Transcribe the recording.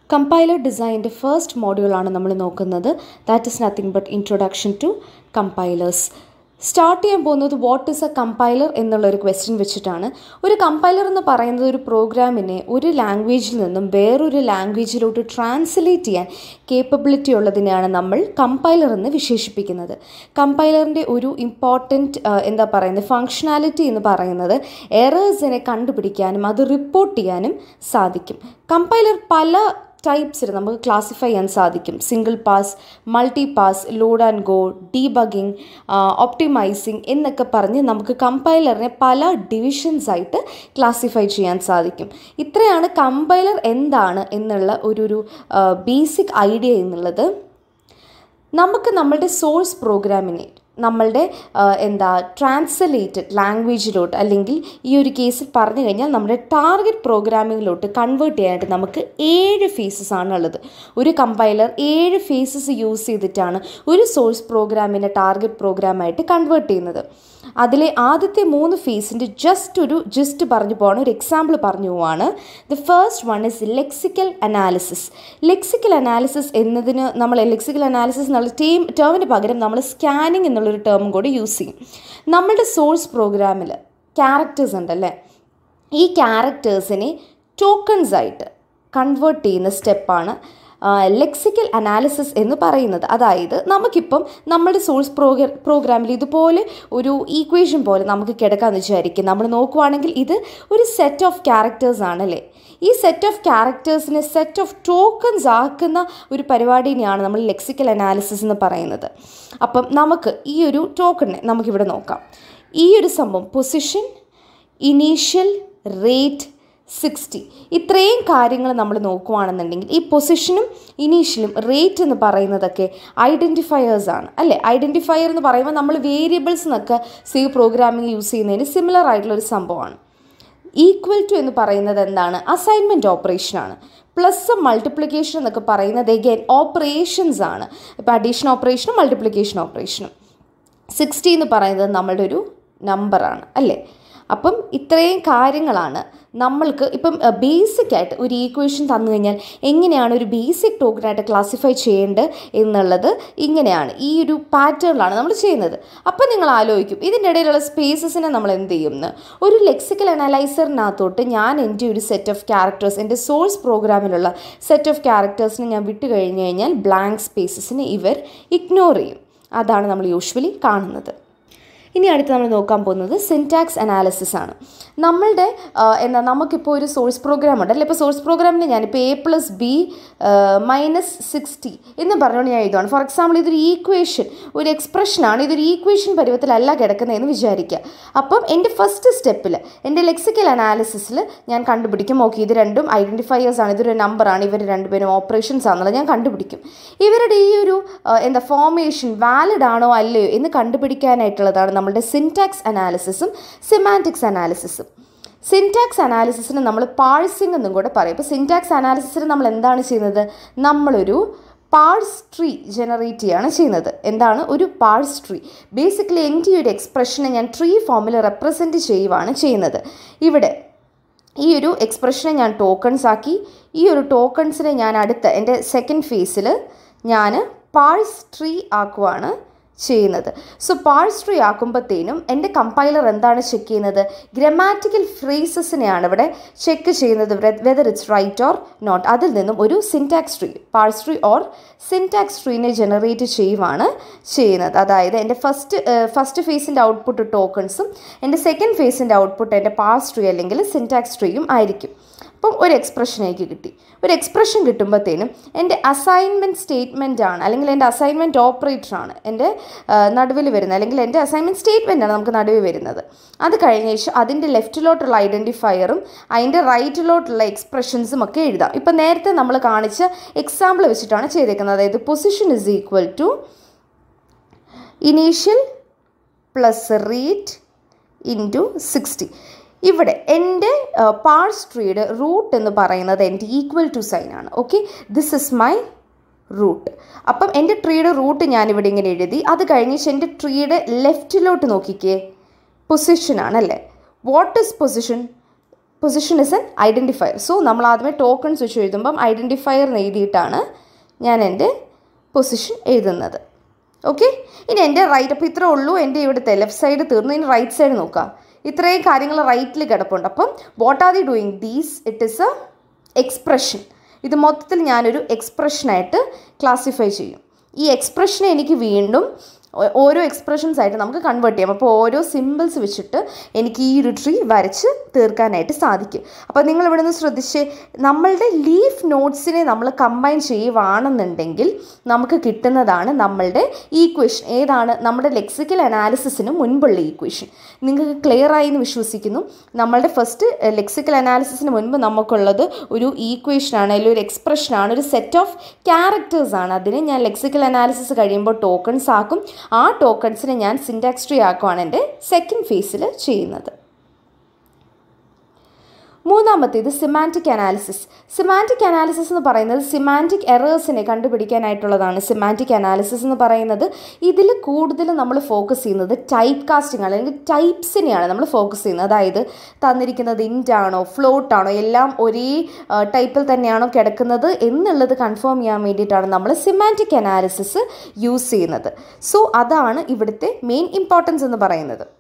compiler ഡിസൈൻ്റെ first മോഡ്യൂളാണ് നമ്മൾ നോക്കുന്നത് that is nothing but introduction to compilers start ചെയ്യാൻ പോകുന്നത് വാട്ട് ഇസ് എ കമ്പൈലർ എന്നുള്ള ഒരു ക്വസ്റ്റ്യൻ വെച്ചിട്ടാണ് ഒരു കമ്പൈലർ എന്ന് പറയുന്നത് ഒരു പ്രോഗ്രാമിനെ ഒരു ലാംഗ്വേജിൽ നിന്നും വേറൊരു ലാംഗ്വേജിലോട്ട് ട്രാൻസ്ലേറ്റ് ചെയ്യാൻ കേപ്പബിലിറ്റി ഉള്ളതിനെയാണ് നമ്മൾ കമ്പൈലർ എന്ന് വിശേഷിപ്പിക്കുന്നത് കമ്പൈലറിൻ്റെ ഒരു ഇമ്പോർട്ടൻറ്റ് എന്താ പറയുന്നത് ഫങ്ഷനാലിറ്റി എന്ന് പറയുന്നത് എറേഴ്സിനെ കണ്ടുപിടിക്കാനും അത് റിപ്പോർട്ട് ചെയ്യാനും സാധിക്കും കമ്പൈലർ പല ടൈപ്സിൽ നമുക്ക് ക്ലാസിഫൈ ചെയ്യാൻ സാധിക്കും single pass multi pass load and go debugging optimising എന്നൊക്കെ പറഞ്ഞ് നമുക്ക് കമ്പൈലറിനെ പല ഡിവിഷൻസ് ആയിട്ട് ക്ലാസിഫൈ ചെയ്യാൻ സാധിക്കും ഇത്രയാണ് കമ്പൈലർ എന്താണ് എന്നുള്ള ഒരു ഒരു ബേസിക് ഐഡിയ എന്നുള്ളത് നമുക്ക് നമ്മളുടെ സോഴ്സ് പ്രോഗ്രാമിനെ നമ്മളുടെ എന്താ ട്രാൻസ്ലേറ്റഡ് ലാംഗ്വേജിലോട്ട് അല്ലെങ്കിൽ ഈ ഒരു കേസിൽ പറഞ്ഞു കഴിഞ്ഞാൽ നമ്മുടെ ടാർഗറ്റ് പ്രോഗ്രാമിങ്ങിലോട്ട് കൺവേർട്ട് ചെയ്യാനായിട്ട് നമുക്ക് ഏഴ് ഫേസസ് ആണ് ഉള്ളത് ഒരു കമ്പൈലർ ഏഴ് ഫേസസ് യൂസ് ചെയ്തിട്ടാണ് ഒരു സോഴ്സ് പ്രോഗ്രാമിനെ ടാർഗറ്റ് പ്രോഗ്രാമായിട്ട് കൺവേർട്ട് ചെയ്യുന്നത് അതിലെ ആദ്യത്തെ മൂന്ന് ഫേസിൻ്റെ ജസ്റ്റ് ഒരു ജസ്റ്റ് പറഞ്ഞു പോവാണ് ഒരു എക്സാമ്പിൾ പറഞ്ഞു പോവാണ് the first one is lexical analysis lexical analysis എന്നതിന് നമ്മൾ ലെക്സിക്കൽ അനാലിസിസ് എന്നുള്ള ടീം ടേമിന് പകരം നമ്മൾ സ്കാനിങ് എന്നുള്ളൊരു ടേമും കൂടി യൂസ് ചെയ്യും നമ്മളുടെ സോഴ്സ് പ്രോഗ്രാമിൽ ക്യാരക്ടേഴ്സ് ഉണ്ടല്ലേ ഈ ക്യാരക്ടേഴ്സിനെ ടോക്കൺസ് ആയിട്ട് കൺവേർട്ട് ചെയ്യുന്ന സ്റ്റെപ്പാണ് ലെക്സിക്കൽ അനാലിസിസ് എന്ന് പറയുന്നത് അതായത് നമുക്കിപ്പം നമ്മുടെ സോഴ്സ് പ്രോഗ്ര പ്രോഗ്രാമിൽ ഇതുപോലെ ഒരു ഈക്വേഷൻ പോലെ നമുക്ക് കിടക്കാമെന്ന് വിചാരിക്കും നമ്മൾ നോക്കുവാണെങ്കിൽ ഇത് ഒരു സെറ്റ് ഓഫ് ക്യാരക്ടേഴ്സ് ആണല്ലേ ഈ സെറ്റ് ഓഫ് ക്യാരക്ടേഴ്സിനെ സെറ്റ് ഓഫ് ടോക്കൺസ് ആക്കുന്ന ഒരു പരിപാടിനെയാണ് നമ്മൾ ലെക്സിക്കൽ അനാലിസിസ് എന്ന് പറയുന്നത് അപ്പം നമുക്ക് ഈ ഒരു ടോക്കണിനെ നമുക്കിവിടെ നോക്കാം ഈ ഒരു സംഭവം പൊസിഷൻ ഇനീഷ്യൽ റേറ്റ് സിക്സ്റ്റി ഇത്രയും കാര്യങ്ങൾ നമ്മൾ നോക്കുകയാണെന്നുണ്ടെങ്കിൽ ഈ പൊസിഷനും ഇനീഷ്യലും റേറ്റ് എന്ന് പറയുന്നതൊക്കെ ഐഡൻറ്റിഫയേഴ്സ് ആണ് അല്ലേ ഐഡൻറ്റിഫയർ എന്ന് പറയുമ്പോൾ നമ്മൾ വേരിയബിൾസ് എന്നൊക്കെ സി പ്രോഗ്രാമിംഗ് യൂസ് ചെയ്യുന്നതിന് സിമിലർ ആയിട്ടുള്ള ഒരു സംഭവമാണ് ഈക്വൽ ടു എന്ന് പറയുന്നത് എന്താണ് അസൈൻമെൻറ്റ് ഓപ്പറേഷനാണ് പ്ലസ് മൾട്ടിപ്ലിക്കേഷൻ എന്നൊക്കെ പറയുന്നത് എഗെയിൻ ഓപ്പറേഷൻസ് ആണ് ഇപ്പോൾ അഡീഷൻ ഓപ്പറേഷനും മൾട്ടിപ്ലിക്കേഷൻ ഓപ്പറേഷനും സിക്സ്റ്റി എന്ന് പറയുന്നത് നമ്മളുടെ ഒരു നമ്പറാണ് അല്ലേ അപ്പം ഇത്രയും കാര്യങ്ങളാണ് നമ്മൾക്ക് ഇപ്പം ബേസിക് ആയിട്ട് ഒരു ഈക്വേഷൻ തന്നു കഴിഞ്ഞാൽ എങ്ങനെയാണ് ഒരു ബേസിക് ടോക്കനായിട്ട് ക്ലാസിഫൈ ചെയ്യേണ്ടത് എന്നുള്ളത് ഇങ്ങനെയാണ് ഈ ഒരു പാറ്റേണിലാണ് നമ്മൾ ചെയ്യുന്നത് അപ്പം നിങ്ങൾ ആലോചിക്കും ഇതിൻ്റെ ഇടയിലുള്ള സ്പേസസിനെ നമ്മൾ എന്ത് ചെയ്യുമെന്ന് ഒരു ലെക്സിക്കൽ അനലൈസറിനകത്തോട്ട് ഞാൻ എൻ്റെ ഒരു സെറ്റ് ഓഫ് ക്യാരക്ടേഴ്സ് എൻ്റെ സോഴ്സ് പ്രോഗ്രാമിലുള്ള സെറ്റ് ഓഫ് ക്യാരക്ടേഴ്സിനെ ഞാൻ വിട്ട് കഴിഞ്ഞ് കഴിഞ്ഞാൽ ബ്ലാങ്ക് സ്പേസസിനെ ഇവർ ഇഗ്നോർ ചെയ്യും അതാണ് നമ്മൾ യൂഷ്വലി കാണുന്നത് ഇനി അടുത്ത് നമ്മൾ നോക്കാൻ പോകുന്നത് സിൻടാക്സ് അനാലിസിസ് ആണ് നമ്മളുടെ എന്താ നമുക്കിപ്പോൾ ഒരു സോഴ്സ് പ്രോഗ്രാം ഉണ്ട് അല്ലെ ഇപ്പോൾ സോഴ്സ് പ്രോഗ്രാമിന് ഞാനിപ്പോൾ A plus B minus sixty എന്ന് പറഞ്ഞുകൊണ്ട് ഞാൻ എഴുതുവാണ് ഫോർ എക്സാമ്പിൾ ഇതൊരു ഈക്വേഷൻ ഒരു എക്സ്പ്രഷനാണ് ഇതൊരു ഈക്വേഷൻ പരുവത്തിലല്ല കിടക്കുന്നതെന്ന് വിചാരിക്കുക അപ്പം എൻ്റെ ഫസ്റ്റ് സ്റ്റെപ്പിൽ എൻ്റെ ലെക്സിക്കൽ അനാലിസിസിൽ ഞാൻ കണ്ടുപിടിക്കും ഓക്കെ ഇത് രണ്ടും ഐഡൻറ്റിഫയേഴ്സ് ആണ് ഇതൊരു നമ്പറാണ് ഇവർ രണ്ടുപേരും ഓപ്പറേഷൻസ് ആണെന്നുള്ളത് ഞാൻ കണ്ടുപിടിക്കും ഇവരുടെ ഈ ഒരു എന്താ ഫോർമേഷൻ വാലിഡ് ആണോ അല്ലയോ എന്ന് കണ്ടുപിടിക്കാനായിട്ടുള്ളതാണ് നമ്മളുടെ സിൻടാക്സ് അനാലിസിസും സിമാൻറ്റിക്സ് അനാലിസിസും സിൻടാക്സ് അനാലിസിസിന് നമ്മൾ പാഴ്സിംഗ് എന്നും കൂടെ പറയും ഇപ്പോൾ സിൻടാക്സ് അനാലിസിസിന് നമ്മൾ എന്താണ് ചെയ്യുന്നത് നമ്മളൊരു പാഴ്സ് ട്രീ ജനറേറ്റ് ചെയ്യുകയാണ് ചെയ്യുന്നത് എന്താണ് ഒരു പാഴ്സ് ട്രീ ബേസിക്കലി എൻ്റെ ഒരു എക്സ്പ്രഷനെ ഞാൻ ട്രീ ഫോമിൽ റെപ്രസെൻറ്റ് ചെയ്യുവാണ് ചെയ്യുന്നത് ഇവിടെ ഈ ഒരു എക്സ്പ്രഷനെ ഞാൻ ടോക്കൺസ് ആക്കി ഈ ഒരു ടോക്കൺസിനെ ഞാൻ അടുത്ത എൻ്റെ സെക്കൻഡ് ഫേസിൽ ഞാൻ പാഴ്സ് ട്രീ ആക്കുവാണ് ചെയ്യുന്നത് സോ പാഴ്സ് ട്രീ ആക്കുമ്പോഴത്തേനും എൻ്റെ കമ്പൈലർ എന്താണ് ചെക്ക് ചെയ്യുന്നത് ഗ്രമാറ്റിക്കൽ ഫ്രേസസിനെയാണ് ഇവിടെ ചെക്ക് ചെയ്യുന്നത് whether it's right or not അതിൽ നിന്നും ഒരു syntax tree parse tree or syntax ട്രീനെ ജനറേറ്റ് ചെയ്യുവാണ് ചെയ്യുന്നത് അതായത് എൻ്റെ ഫസ്റ്റ് ഫസ്റ്റ് ഫേസിൻ്റെ ഔട്ട്പുട്ട് ടോക്കൺസും എൻ്റെ സെക്കൻഡ് ഫേസിൻ്റെ ഔട്ട്പുട്ട് എൻ്റെ പാഴ്സ് ട്രീ അല്ലെങ്കിൽ സിൻടാക്സ് ട്രീയും ആയിരിക്കും അപ്പം ഒരു എക്സ്പ്രഷൻ എനിക്ക് കിട്ടി ഒരു എക്സ്പ്രഷൻ കിട്ടുമ്പോഴത്തേനും എൻ്റെ അസൈൻമെൻറ്റ് സ്റ്റേറ്റ്മെൻ്റ് ആണ് അല്ലെങ്കിൽ എൻ്റെ അസൈൻമെൻറ്റ് ഓപ്പറേറ്റർ ആണ് എൻ്റെ നടുവിൽ വരുന്നത് അല്ലെങ്കിൽ എൻ്റെ അസൈൻമെൻറ്റ് സ്റ്റേറ്റ്മെൻ്റ് ആണ് നമുക്ക് നടുവിൽ വരുന്നത് അത് കഴിഞ്ഞ ശേഷം അതിൻ്റെ ലെഫ്റ്റിലോട്ടുള്ള ഐഡൻറ്റിഫയറും അതിൻ്റെ റൈറ്റിലോട്ടുള്ള എക്സ്പ്രഷൻസും ഒക്കെ എഴുതാം ഇപ്പം നേരത്തെ നമ്മൾ കാണിച്ച എക്സാമ്പിൾ വെച്ചിട്ടാണ് ചെയ്തേക്കുന്നത് അതായത് position is equal to initial plus rate into sixty ഇവിടെ എൻ്റെ പാഴ്സ് ട്രീയുടെ റൂട്ട് എന്ന് പറയുന്നത് എൻ്റെ ഈക്വൽ ടു സൈൻ ആണ് okay this is my root അപ്പം എൻ്റെ ട്രീയുടെ റൂട്ട് ഞാനിവിടെ ഇങ്ങനെ എഴുതി അത് കഴിഞ്ഞ് എൻ്റെ ട്രീയുടെ ലെഫ്റ്റിലോട്ട് നോക്കിക്കേ പൊസിഷൻ ആണല്ലേ what is position position is an identifier so നമ്മൾ ആദ്യമേ ടോക്കൺസ് വെച്ച് എഴുതുമ്പം ഐഡൻറ്റിഫയർ എന്ന് എഴുതിയിട്ടാണ് ഞാൻ എൻ്റെ പൊസിഷൻ എഴുതുന്നത് ഓക്കെ ഇനി എൻ്റെ റൈറ്റ് അപ്പോൾ ഇത്രേ ഉള്ളൂ എൻ്റെ ഇവിടുത്തെ ലെഫ്റ്റ് സൈഡ് തീർന്നു ഇനി റൈറ്റ് സൈഡ് നോക്കാം ഇത്രയും കാര്യങ്ങൾ റൈറ്റിൽ കിടപ്പുണ്ട് അപ്പം what are the doing these it is a expression ഇത് മൊത്തത്തിൽ ഞാനൊരു എക്സ്പ്രഷനായിട്ട് ക്ലാസിഫൈ ചെയ്യും ഈ എക്സ്പ്രഷനെ എനിക്ക് വീണ്ടും ഓ- ഓരോ എക്സ്പ്രഷൻസ് ആയിട്ട് നമുക്ക് കൺവേർട്ട് ചെയ്യാം അപ്പോൾ ഓരോ സിമ്പിൾസ് വെച്ചിട്ട് എനിക്ക് ഈ ഒരു ട്രീ വരച്ച് തീർക്കാനായിട്ട് സാധിക്കും അപ്പോൾ നിങ്ങൾ ഇവിടെ നിന്ന് ശ്രദ്ധിച്ച് നമ്മളുടെ ലീഫ് നോട്ട്സിനെ നമ്മൾ കമ്പൈൻ ചെയ്യുവാണെന്നുണ്ടെങ്കിൽ നമുക്ക് കിട്ടുന്നതാണ് നമ്മളുടെ ഈക്വേഷൻ ഏതാണ് നമ്മുടെ ലെക്സിക്കൽ അനാലിസിസിന് മുൻപുള്ള ഈക്വേഷൻ നിങ്ങൾക്ക് ക്ലിയർ ആയി എന്ന് വിശ്വസിക്കുന്നു നമ്മളുടെ ഫസ്റ്റ് ലെക്സിക്കൽ അനാലിസിസിന് മുൻപ് നമുക്കുള്ളത് ഒരു ഈക്വേഷനാണ് അല്ലെങ്കിൽ ഒരു എക്സ്പ്രഷനാണ് ഒരു സെറ്റ് ഓഫ് ക്യാരക്ടേഴ്സ് ആണ് അതിനെ ഞാൻ ലെക്സിക്കൽ അനാലിസിസ് കഴിയുമ്പോൾ ടോക്കൺസ് ആക്കും ആ ടോക്കൺസിനെ ഞാൻ സിൻറ്റാക്സ് ട്രീ ആക്കുവാണ് എൻ്റെ സെക്കൻഡ് ഫേസിൽ ചെയ്യുന്നത് മൂന്നാമത്തേത് സിമാൻറ്റിക് അനാലിസിസ് സിമാൻറ്റിക് അനാലിസിസ് എന്ന് പറയുന്നത് സിമാൻറ്റിക് എറേഴ്സിനെ കണ്ടുപിടിക്കാനായിട്ടുള്ളതാണ് സിമാൻറ്റിക് അനാലിസിസ് എന്ന് പറയുന്നത് ഇതിൽ കൂടുതൽ നമ്മൾ ഫോക്കസ് ചെയ്യുന്നത് ടൈപ്പ് കാസ്റ്റിംഗ് അല്ലെങ്കിൽ ടൈപ്സിനെയാണ് നമ്മൾ ഫോക്കസ് ചെയ്യുന്നത് അതായത് തന്നിരിക്കുന്നത് ഇൻറ്റ് ആണോ ഫ്ലോട്ട് ആണോ എല്ലാം ഒരേ ടൈപ്പിൽ തന്നെയാണോ കിടക്കുന്നത് എന്നുള്ളത് കൺഫേം ചെയ്യാൻ വേണ്ടിയിട്ടാണ് നമ്മൾ സിമാൻറ്റിക് അനാലിസിസ് യൂസ് ചെയ്യുന്നത് സോ അതാണ് ഇവിടുത്തെ മെയിൻ ഇമ്പോർട്ടൻസ് എന്ന് പറയുന്നത്